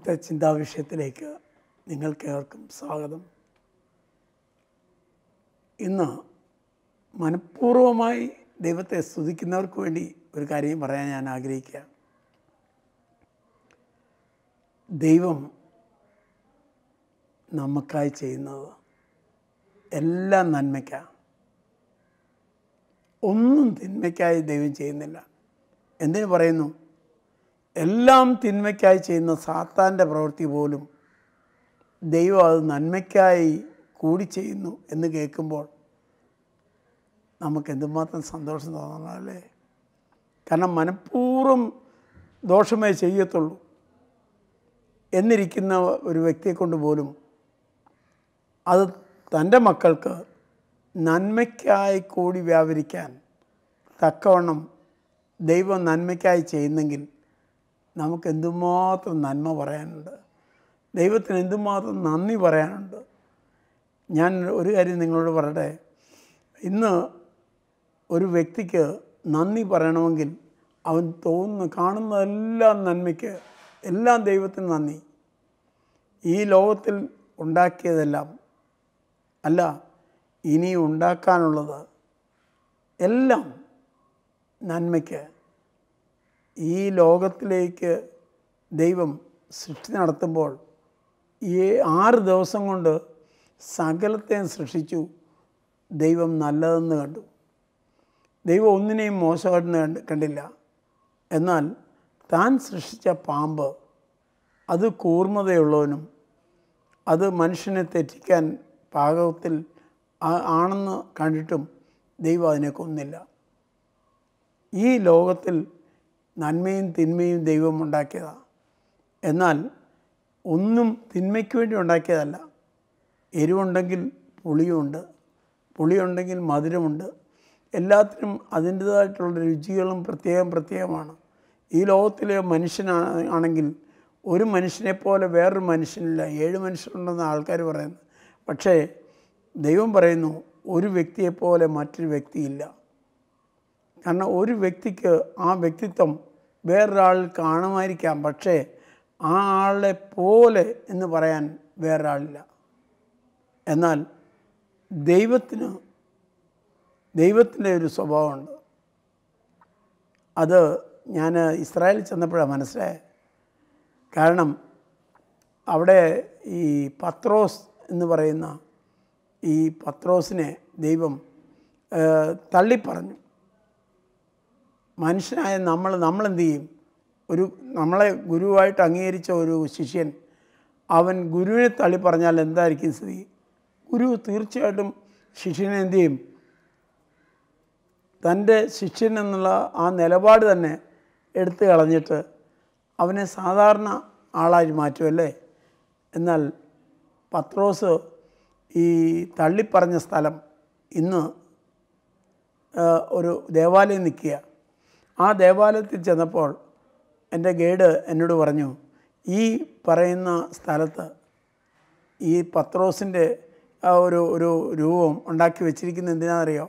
ഇന്നത്തെ ചിന്താവിഷയത്തിലേക്ക് നിങ്ങൾക്കേവർക്കും സ്വാഗതം ഇന്ന് മനഃപൂർവ്വമായി ദൈവത്തെ സ്തുതിക്കുന്നവർക്ക് വേണ്ടി ഒരു കാര്യം പറയാൻ ഞാൻ ആഗ്രഹിക്കുക ദൈവം നമുക്കായി ചെയ്യുന്നത് എല്ലാം നന്മയ്ക്കാണ് ഒന്നും തിന്മയ്ക്കായി ദൈവം ചെയ്യുന്നില്ല എന്തിനു പറയുന്നു എല്ലാം തിന്മയ്ക്കായി ചെയ്യുന്ന സാത്താൻ്റെ പ്രവൃത്തി പോലും ദൈവം അത് നന്മയ്ക്കായി കൂടി ചെയ്യുന്നു എന്ന് കേൾക്കുമ്പോൾ നമുക്ക് എന്തുമാത്രം സന്തോഷം തോന്നണമല്ലേ കാരണം മനഃപൂർവ്വം ദോഷമേ ചെയ്യത്തുള്ളൂ എന്നിരിക്കുന്ന ഒരു വ്യക്തിയെ കൊണ്ട് പോലും അത് തൻ്റെ മക്കൾക്ക് നന്മയ്ക്കായി കൂടി വ്യാപരിക്കാൻ തക്കവണ്ണം ദൈവം നന്മയ്ക്കായി ചെയ്യുന്നെങ്കിൽ നമുക്ക് എന്തുമാത്രം നന്മ പറയാനുണ്ട് ദൈവത്തിന് എന്തുമാത്രം നന്ദി പറയാനുണ്ട് ഞാൻ ഒരു കാര്യം നിങ്ങളോട് പറയട്ടെ ഇന്ന് ഒരു വ്യക്തിക്ക് നന്ദി പറയണമെങ്കിൽ അവൻ തോന്നുന്നു കാണുന്നതെല്ലാം നന്മയ്ക്ക് എല്ലാം ദൈവത്തിന് നന്ദി ഈ ലോകത്തിൽ ഉണ്ടാക്കിയതെല്ലാം അല്ല ഇനി ഉണ്ടാക്കാനുള്ളത് എല്ലാം നന്മയ്ക്ക് ഈ ലോകത്തിലേക്ക് ദൈവം സൃഷ്ടി നടത്തുമ്പോൾ ഈ ആറ് ദിവസം കൊണ്ട് സകലത്തെയും സൃഷ്ടിച്ചു ദൈവം നല്ലതെന്ന് കണ്ടു ദൈവം ഒന്നിനെയും മോശമായിട്ടെന്ന് കണ്ട് കണ്ടില്ല എന്നാൽ താൻ സൃഷ്ടിച്ച പാമ്പ് അത് കൂർമ്മതയുള്ളവനും അത് മനുഷ്യനെ തെറ്റിക്കാൻ പാകത്തിൽ ആണെന്ന് കണ്ടിട്ടും ദൈവം അതിനെ കൊന്നില്ല ഈ ലോകത്തിൽ നന്മയും തിന്മയും ദൈവം ഉണ്ടാക്കിയതാണ് എന്നാൽ ഒന്നും തിന്മയ്ക്ക് വേണ്ടി ഉണ്ടാക്കിയതല്ല എരിവുണ്ടെങ്കിൽ പുളിയുമുണ്ട് പുളിയുണ്ടെങ്കിൽ മധുരമുണ്ട് എല്ലാത്തിനും അതിൻ്റേതായിട്ടുള്ള രുചികളും പ്രത്യേകം പ്രത്യേകമാണ് ഈ ലോകത്തിലെ മനുഷ്യനാണ് ആണെങ്കിൽ ഒരു മനുഷ്യനെപ്പോലെ വേറൊരു മനുഷ്യനില്ല ഏഴ് മനുഷ്യരുണ്ടെന്ന് ആൾക്കാർ പറയുന്നു പക്ഷേ ദൈവം പറയുന്നു ഒരു വ്യക്തിയെപ്പോലെ മറ്റൊരു വ്യക്തിയില്ല കാരണം ഒരു വ്യക്തിക്ക് ആ വ്യക്തിത്വം വേറൊരാളിൽ കാണുമായിരിക്കാം പക്ഷേ ആ ആളെ പോലെ എന്ന് പറയാൻ വേറൊരാളില്ല എന്നാൽ ദൈവത്തിന് ദൈവത്തിൻ്റെ ഒരു സ്വഭാവമുണ്ട് അത് ഞാൻ ഇസ്രായേലിൽ ചെന്നപ്പോഴാണ് മനസ്സിലായത് കാരണം അവിടെ ഈ പത്രോസ് എന്ന് പറയുന്ന ഈ പത്രോസിനെ ദൈവം തള്ളിപ്പറഞ്ഞു മനുഷ്യനായ നമ്മൾ നമ്മളെന്ത് ചെയ്യും ഒരു നമ്മളെ ഗുരുവായിട്ട് അംഗീകരിച്ച ഒരു ശിഷ്യൻ അവൻ ഗുരുവിനെ തള്ളി പറഞ്ഞാൽ എന്തായിരിക്കും സ്ഥിതി ഗുരു തീർച്ചയായിട്ടും ശിഷ്യനെ എന്തു ചെയ്യും തൻ്റെ ശിഷ്യൻ എന്നുള്ള ആ നിലപാട് തന്നെ എടുത്തു കളഞ്ഞിട്ട് അവനെ സാധാരണ ആളായി മാറ്റുമല്ലേ എന്നാൽ പത്രോസ് ഈ തള്ളിപ്പറഞ്ഞ സ്ഥലം ഇന്ന് ഒരു ദേവാലയം നിൽക്കുക ആ ദേവാലയത്തിൽ ചെന്നപ്പോൾ എൻ്റെ ഗൈഡ് എന്നോട് പറഞ്ഞു ഈ പറയുന്ന സ്ഥലത്ത് ഈ പത്രോസിൻ്റെ ആ ഒരു ഒരു രൂപം ഉണ്ടാക്കി വെച്ചിരിക്കുന്നത് എന്തിനാണെന്നറിയോ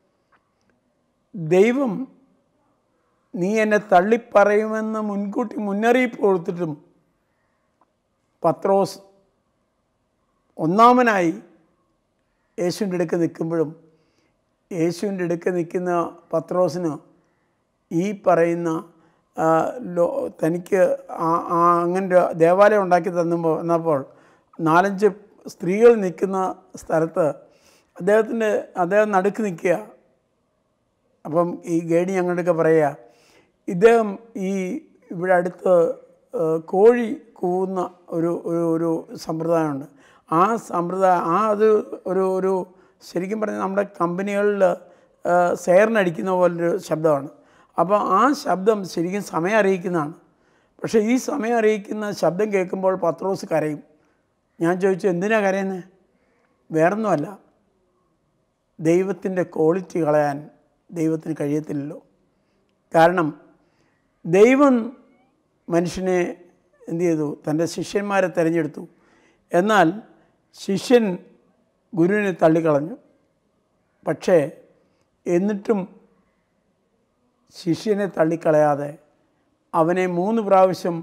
ദൈവം നീ എന്നെ തള്ളിപ്പറയുമെന്ന് മുൻകൂട്ടി മുന്നറിയിപ്പ് കൊടുത്തിട്ടും പത്രോസ് ഒന്നാമനായി യേശുവിൻ്റെ അടുക്ക് നിൽക്കുമ്പോഴും യേശുവിൻ്റെ അടുക്ക് നിൽക്കുന്ന പത്രോസിന് ഈ പറയുന്ന ലോ തനിക്ക് അങ്ങനെ ദേവാലയം ഉണ്ടാക്കി തന്നുമ്പോൾ എന്നപ്പോൾ നാലഞ്ച് സ്ത്രീകൾ നിൽക്കുന്ന സ്ഥലത്ത് അദ്ദേഹത്തിൻ്റെ അദ്ദേഹം നടുക്ക് നിൽക്കുക അപ്പം ഈ ഗൈഡ് ഞങ്ങളുടെയൊക്കെ പറയുക ഇദ്ദേഹം ഈ ഇവിടെ അടുത്ത് കോഴി കൂവുന്ന ഒരു ഒരു ഒരു സമ്പ്രദായമുണ്ട് ആ സമ്പ്രദായം ആ അത് ഒരു ഒരു ശരിക്കും പറഞ്ഞാൽ നമ്മുടെ കമ്പനികളിൽ സെയറിനടിക്കുന്ന പോലൊരു ശബ്ദമാണ് അപ്പോൾ ആ ശബ്ദം ശരിക്കും സമയം അറിയിക്കുന്നതാണ് പക്ഷേ ഈ സമയം അറിയിക്കുന്ന ശബ്ദം കേൾക്കുമ്പോൾ പത്രോസ് കരയും ഞാൻ ചോദിച്ചു എന്തിനാണ് കരയുന്നത് വേറൊന്നുമല്ല ദൈവത്തിൻ്റെ ക്വാളിറ്റി കളയാൻ ദൈവത്തിന് കഴിയത്തില്ലല്ലോ കാരണം ദൈവം മനുഷ്യനെ എന്തു ചെയ്തു തൻ്റെ ശിഷ്യന്മാരെ തിരഞ്ഞെടുത്തു എന്നാൽ ശിഷ്യൻ ഗുരുവിനെ തള്ളിക്കളഞ്ഞു പക്ഷേ എന്നിട്ടും ശിഷ്യനെ തള്ളിക്കളയാതെ അവനെ മൂന്ന് പ്രാവശ്യം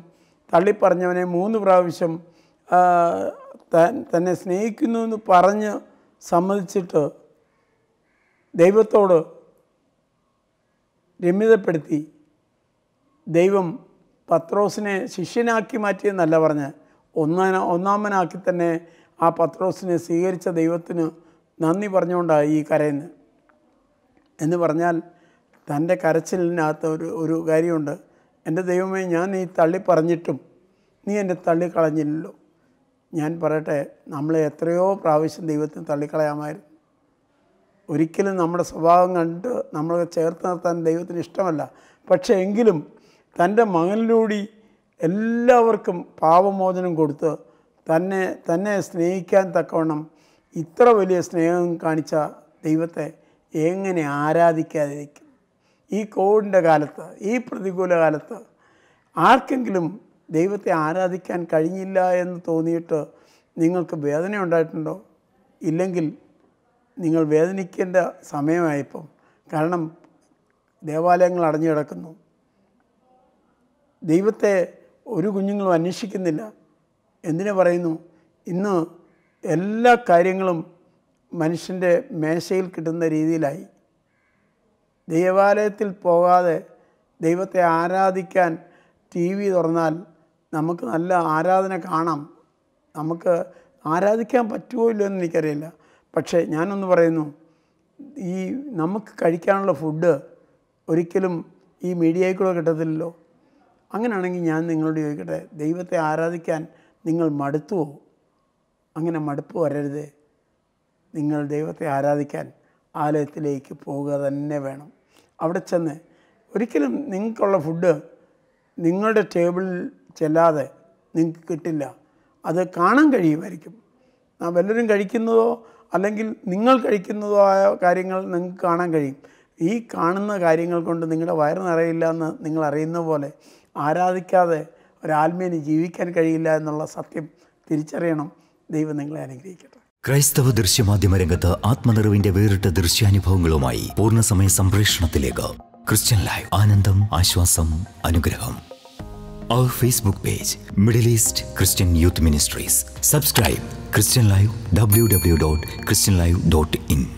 തള്ളിപ്പറഞ്ഞവനെ മൂന്ന് പ്രാവശ്യം ആ, താൻ തന്നെ സ്നേഹിക്കുന്നു എന്ന് പറഞ്ഞ് സമ്മതിച്ചിട്ട് ദൈവത്തോട് രമ്യതപ്പെടുത്തി ദൈവം പത്രോസിനെ ശിഷ്യനാക്കി മാറ്റിയെന്നല്ല പറഞ്ഞ് ഒന്നാന ഒന്നാമനാക്കി തന്നെ ആ പത്രോസിനെ സ്വീകരിച്ച ദൈവത്തിന് നന്ദി പറഞ്ഞുകൊണ്ടാണ് ഈ കരയുന്നത് എന്ന് പറഞ്ഞാൽ തൻ്റെ കരച്ചിലിനകത്ത് ഒരു ഒരു കാര്യമുണ്ട് എൻ്റെ ദൈവമേ ഞാൻ ഈ തള്ളി പറഞ്ഞിട്ടും നീ എന്നെ തള്ളിക്കളഞ്ഞില്ലല്ലോ ഞാൻ പറയട്ടെ നമ്മളെ എത്രയോ പ്രാവശ്യം ദൈവത്തിന് തള്ളിക്കളയാമായിരുന്നു ഒരിക്കലും നമ്മുടെ സ്വഭാവം കണ്ട് നമ്മളെ ചേർത്ത് നിർത്താൻ ദൈവത്തിന് ഇഷ്ടമല്ല പക്ഷേ എങ്കിലും തൻ്റെ മകനിലൂടെ എല്ലാവർക്കും പാപമോചനം കൊടുത്ത് തന്നെ തന്നെ സ്നേഹിക്കാൻ തക്കവണ്ണം ഇത്ര വലിയ സ്നേഹം കാണിച്ച ദൈവത്തെ എങ്ങനെ ആരാധിക്കാതിരിക്കും ഈ കോവിഡിൻ്റെ കാലത്ത് ഈ പ്രതികൂല കാലത്ത് ആർക്കെങ്കിലും ദൈവത്തെ ആരാധിക്കാൻ കഴിഞ്ഞില്ല എന്ന് തോന്നിയിട്ട് നിങ്ങൾക്ക് വേദന ഉണ്ടായിട്ടുണ്ടോ ഇല്ലെങ്കിൽ നിങ്ങൾ വേദനിക്കേണ്ട സമയമായിപ്പം കാരണം ദേവാലയങ്ങൾ അടഞ്ഞു കിടക്കുന്നു ദൈവത്തെ ഒരു കുഞ്ഞുങ്ങളും അന്വേഷിക്കുന്നില്ല എന്തിനു പറയുന്നു ഇന്ന് എല്ലാ കാര്യങ്ങളും മനുഷ്യൻ്റെ മേശയിൽ കിട്ടുന്ന രീതിയിലായി ദേവാലയത്തിൽ പോകാതെ ദൈവത്തെ ആരാധിക്കാൻ ടി വി തുറന്നാൽ നമുക്ക് നല്ല ആരാധന കാണാം നമുക്ക് ആരാധിക്കാൻ പറ്റുമോ ഇല്ലയോ എന്ന് എനിക്കറിയില്ല പക്ഷേ ഞാനൊന്ന് പറയുന്നു ഈ നമുക്ക് കഴിക്കാനുള്ള ഫുഡ് ഒരിക്കലും ഈ മീഡിയയിൽ കൂടെ കിട്ടത്തില്ലല്ലോ അങ്ങനെയാണെങ്കിൽ ഞാൻ നിങ്ങളോട് ചോദിക്കട്ടെ ദൈവത്തെ ആരാധിക്കാൻ നിങ്ങൾ മടുത്തുവോ അങ്ങനെ മടുപ്പ് വരരുതേ നിങ്ങൾ ദൈവത്തെ ആരാധിക്കാൻ ആലയത്തിലേക്ക് പോവുക തന്നെ വേണം അവിടെ ചെന്ന് ഒരിക്കലും നിങ്ങൾക്കുള്ള ഫുഡ് നിങ്ങളുടെ ടേബിളിൽ ചെല്ലാതെ നിങ്ങൾക്ക് കിട്ടില്ല അത് കാണാൻ കഴിയുമായിരിക്കും ആ വല്ലവരും കഴിക്കുന്നതോ അല്ലെങ്കിൽ നിങ്ങൾ കഴിക്കുന്നതോ ആയ കാര്യങ്ങൾ നിങ്ങൾക്ക് കാണാൻ കഴിയും ഈ കാണുന്ന കാര്യങ്ങൾ കൊണ്ട് നിങ്ങളുടെ വയറ് നിറയില്ല എന്ന് നിങ്ങൾ അറിയുന്ന പോലെ ആരാധിക്കാതെ ഒരാത്മീയന് ജീവിക്കാൻ കഴിയില്ല എന്നുള്ള സത്യം തിരിച്ചറിയണം ദൈവം നിങ്ങളെ അനുഗ്രഹിക്കട്ടെ ക്രൈസ്തവ ദൃശ്യമാധ്യമ രംഗത്ത് ആത്മനിറവിന്റെ വേറിട്ട ദൃശ്യാനുഭവങ്ങളുമായി പൂർണ്ണസമയ സംപ്രേഷണത്തിലേക്ക് ക്രിസ്ത്യൻ ലൈവ് ആനന്ദം ആശ്വാസം അനുഗ്രഹം അവർ Facebook page Middle East Christian youth ministries subscribe Christian live W W dot Christian live dot in